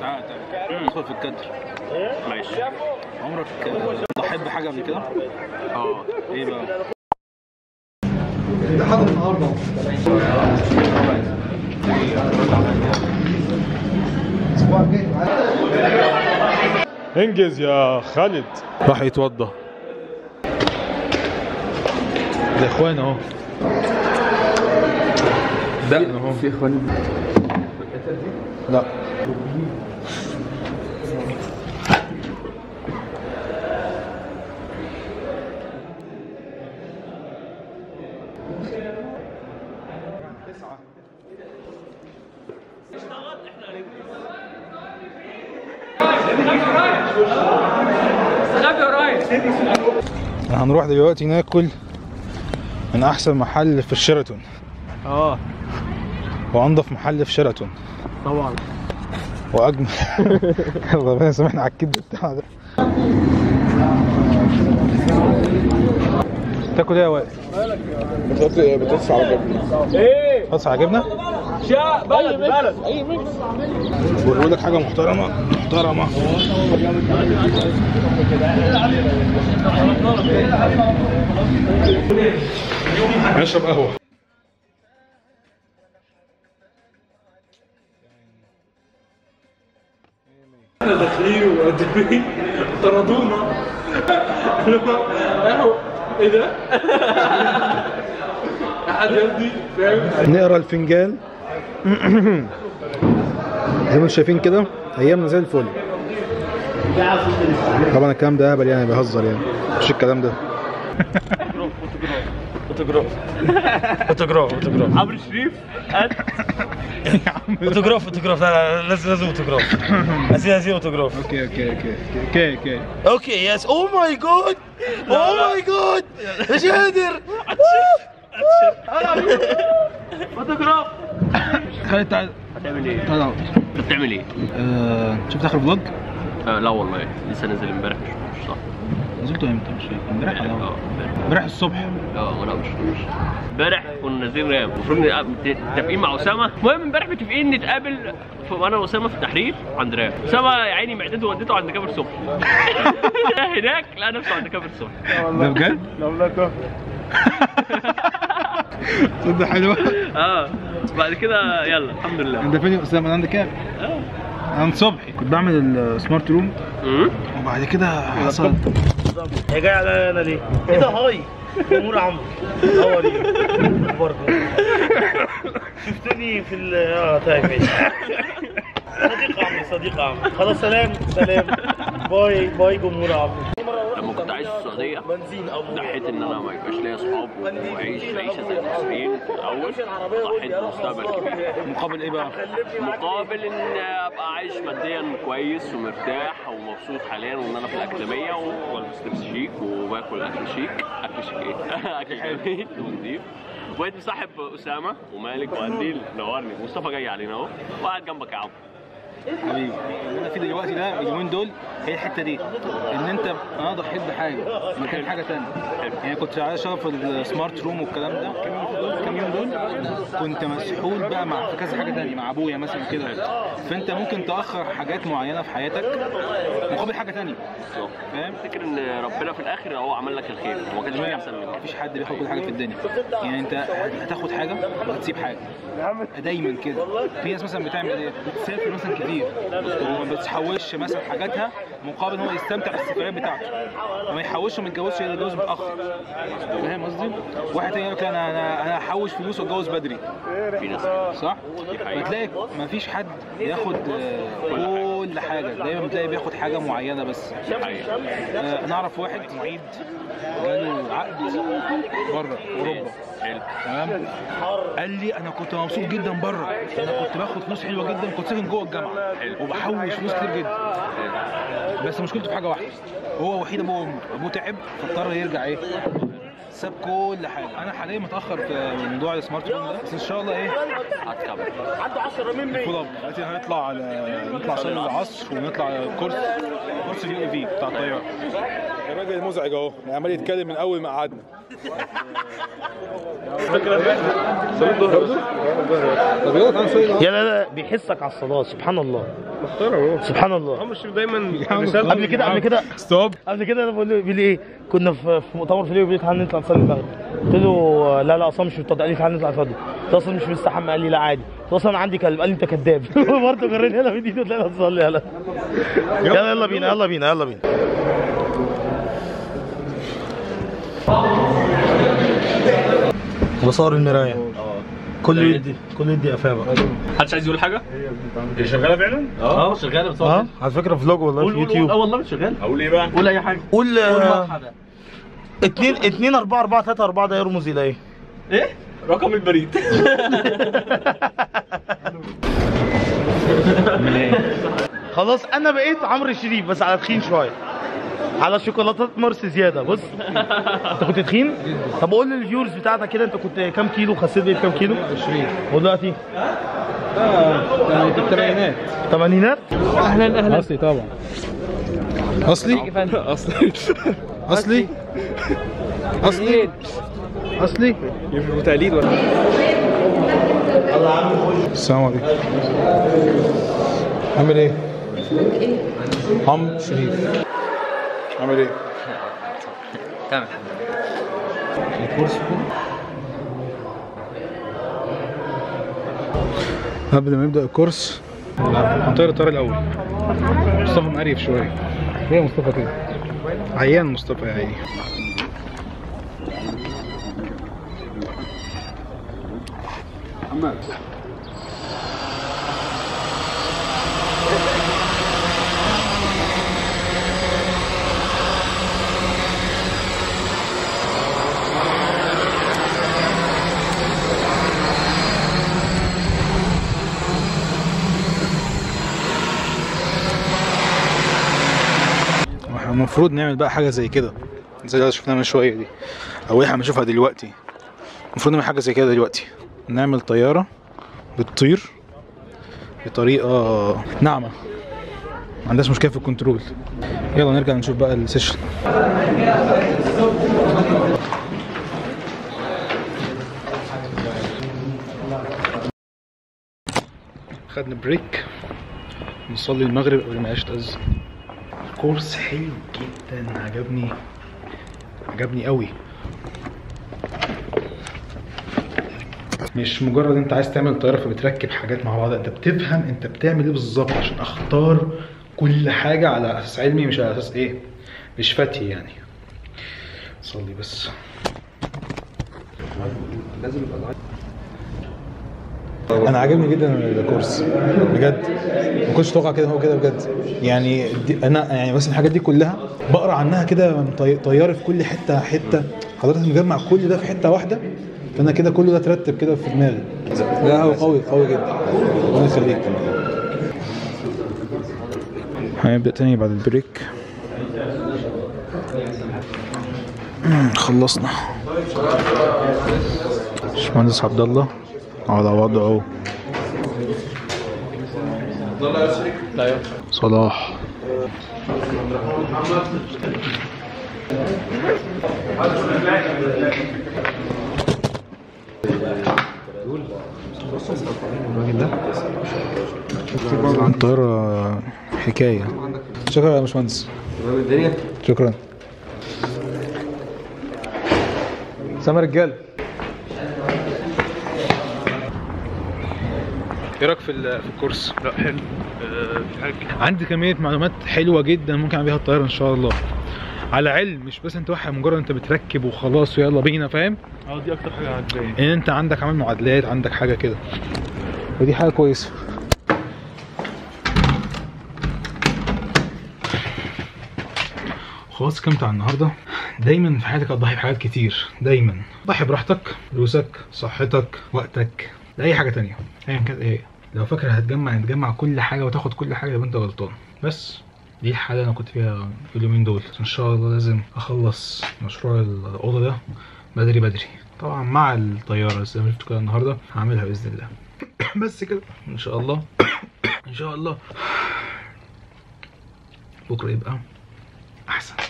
تعال تعال ندخل في الكادر ماشي عمرك ضحيت بحاجه قبل كده؟ اه ايه بقى؟ ده حاضر النهارده الاسبوع الجاي انجز يا خالد راح يتوضى ده اخوان اهو دقن اهو في اخوان لا هنروح دلوقتي ناكل من احسن محل في الشيراتون اه وانضف محل في شيراتون طبعا واجمل ربنا يسامحنا على الكذب بتاعنا ده تاكل ايه يا وائل؟ بتدفع على جبنه بطاطس على جبنه؟ بلد بلد اي ميكس بقول لك حاجه محترمه محترمه اشرب قهوه احنا داخلين وقدامين طردونا اهو ايه ده؟ احد يرضي فاهم؟ نقرا الفنجان زي ما انتم شايفين كده ايامنا زي الفل طبعا الكلام ده هبل يعني بيهزر يعني مش الكلام ده فوتوغراف فوتوغراف فوتوغراف عمرو شريف فوتوغراف فوتوغراف لا لا لازم لازم فوتوغراف عايزين عايزين فوتوغراف اوكي اوكي اوكي اوكي اوكي اوكي يس او ماي جاد او ماي جاد مش قادر فوتوغراف خالد تعال بتعمل ايه؟ تعال بتعمل ايه؟ آه، شفت اخر فلوج؟ آه لا والله لسه نازل امبارح مش مش صح نزلته امتى مش فاكر امبارح ولا اه أول؟ امبارح امبارح الصبح اه وانا مش مش امبارح كنا نازلين راب المفروض نبقى مت- متفقين مع اسامه المهم امبارح متفقين نتقابل في وانا واسامه في التحرير عند راب اسامه يا عيني معدته وديته عند كامل صبحي هناك لقى نفسه عند كامل صبحي ده بجد؟ تصدق حلوه اه بعد كده يلا الحمد لله انت فين يا اسامه عندك كام؟ اه انا صبحي كنت بعمل السمارت روم أمم. وبعد كده حصل يا جاي على انا ليه؟ ايه ده هاي جمهور عمرو هو ليه؟ برضه شفتني في ال اه طيب ماشي صديق عمرو صديق عمرو خلاص سلام سلام باي باي جمهور عمرو لما كنت عايش في السعوديه ضحيت ان انا ما يبقاش ليا اصحاب واعيش عيشه زي المصريين في الاول ضحيت بمستقبل كبير مقابل ايه بقى؟ مقابل ان ابقى عايش ماديا كويس ومرتاح ومبسوط حاليا وان انا في الاكاديميه والبس لبس شيك وباكل اكل شيك اكل شيك ايه؟ اكل جميل ونضيف وبقيت مصاحب اسامه ومالك وقنديل نورني مصطفى جاي علينا اهو وقاعد جنبك يا عم حبيبي اللي انا فيه دلوقتي ده اليومين دول هي الحته دي ان انت انا ضحيت بحاجه مكان حاجه تانية يعني كنت عايز اشتغل في السمارت روم والكلام ده كام يوم دول كنت مسحول بقى مع في كذا حاجه تانية مع ابويا مثلا كده فانت ممكن تاخر حاجات معينه في حياتك مقابل حاجه تانية بالظبط. فاهم افتكر ان ربنا في الاخر هو عمل لك الخير هو ما كانش في احسن من كده مفيش حد بياخد كل حاجه في الدنيا يعني انت هتاخد حاجه وهتسيب حاجه دايما كده في ناس مثلا بتعمل ايه بتسافر مثلا كتير وما بتحوش مثلا حاجاتها مقابل هو يستمتع بالسفريات بتاعته وما يحوش وما يتجوزش يتجوز متاخر فاهم قصدي؟ واحد تاني يقول لك انا انا انا هحوش فلوس واتجوز بدري في ناس كده. صح؟ دي حقيقة. فتلاقي مفيش حد بياخد آه، كل حاجه دايما بتلاقي بياخد حاجه معينه بس دي حقيقة. آه، انا اعرف واحد معيد جاله عقد بره اوروبا حلو تمام قال لي انا كنت مبسوط جدا بره انا كنت باخد فلوس حلوه جدا كنت ساكن جوه الجامعه وبحوش فلوس كتير جدا بس مشكلته في حاجه واحده هو وحيد ابوه وامه ابوه تعب فاضطر يرجع ايه ساب كل حاجه انا حاليا متاخر في موضوع السمارت فون ده بس ان شاء الله ايه هتكمل عنده 10 مني فول اب دلوقتي هنطلع على نطلع صلي العصر ونطلع على كورس كورس اليو اي في بتاع الطياره الراجل المزعج اهو عمال يتكلم من اول ما قعدنا طب يلا تعالى نصلي يا لا لا بيحسك على الصلاه سبحان الله سبحان الله مش دايما قبل كده قبل كده ستوب قبل كده انا بقول له بيقول لي ايه كنا في في مؤتمر في اليوم بيقول لي تعالى نطلع نصلي المغرب قلت له لا لا اصلا مش متوضى قال لي تعالى نطلع نصلي قلت له اصلا مش مستحمى قال لي لا عادي قلت له اصلا انا عندي كلب قال لي انت كذاب برضه جريت يلا بايدي طلعنا نصلي يلا يلا يلا بينا يلا بينا يلا بينا بصور المرايه كله يدي كله يدي قفاه بقى محدش عايز يقول حاجه؟ هي شغاله فعلا؟ اه شغاله بتصور اه على فكره فلوج والله في يوتيوب اه والله مش شغال اقول ايه بقى؟ قول اي حاجه قول آه، حاجه اتنين اتنين اربعة اربعة تلاتة اربعة ده يرمز الى ايه؟ ايه؟ رقم البريد خلاص انا بقيت عمرو الشريف بس على تخين شويه على شوكولاتات مارس زياده بص انت كنت تخين طب قول للفيورز بتاعتك كده انت كنت كام كيلو خسيت بقيت كام كيلو 20 ودلوقتي يعني في الثمانينات ثمانينات اصلي طبعا اصلي اصلي اصلي اصلي اصلي يبقوا تقليد ولا السلام عليكم عامل ايه؟ عم شريف عامل ايه؟ تمام الكورس قبل ما يبدأ الكورس هنطير الطيارة الأول مصطفى مقريف شوية ليه مصطفى كده؟ عيان مصطفى يا عيني احنا المفروض نعمل بقى حاجة زي كده زي اللي شفناها من شوية دي أو احنا بنشوفها دلوقتي المفروض نعمل حاجة زي كده دلوقتي نعمل طيارة بتطير بطريقة ناعمة ما عندهاش مشكلة في الكنترول يلا نرجع نشوف بقى السيشن خدنا بريك نصلي المغرب قبل ما العشاء تأذن كورس حلو جدا عجبني عجبني قوي مش مجرد انت عايز تعمل طياره فبتركب حاجات مع بعض انت بتفهم انت بتعمل ايه بالظبط عشان اختار كل حاجه على اساس علمي مش على اساس ايه مش فتي يعني صلي بس انا عاجبني جدا الكورس بجد ما كنتش اتوقع كده هو كده بجد يعني دي انا يعني مثلا الحاجات دي كلها بقرا عنها كده من طي- طياري في كل حته حته حضرتك مجمع كل ده في حته واحده فانا كده كله ده ترتب كده في دماغي لا هو قوي قوي جدا ربنا يخليك هنبدا تاني بعد البريك مم، خلصنا باشمهندس عبد الله على وضعه صلاح الراجل ده عن طيارة حكاية شكرا يا باشمهندس شكرا سلام يا رجاله ايه رايك في ال- في الكورس؟ لا حلو عندي كمية معلومات حلوة جدا ممكن اعمل بيها الطيارة ان شاء الله على علم مش بس انت واحد مجرد انت بتركب وخلاص ويلا بينا فاهم؟ اه دي اكتر حاجه عجباني ان انت عندك عامل معادلات عندك حاجة كده ودي حاجة كويسة خلاص كمت على النهاردة دايما في حياتك هتضحي بحاجات كتير دايما ضحي براحتك فلوسك صحتك وقتك لأي حاجة تانية ايا كانت ايه لو فاكر هتجمع هتجمع كل حاجة وتاخد كل حاجة يبقى انت غلطان بس دي الحالة اللي انا كنت فيها في اليومين دول ان شاء الله لازم اخلص مشروع الأوضة ده بدري بدري طبعا مع الطياره زي ما شفتوا كده النهارده هعملها باذن الله بس كده ان شاء الله ان شاء الله بكره يبقى احسن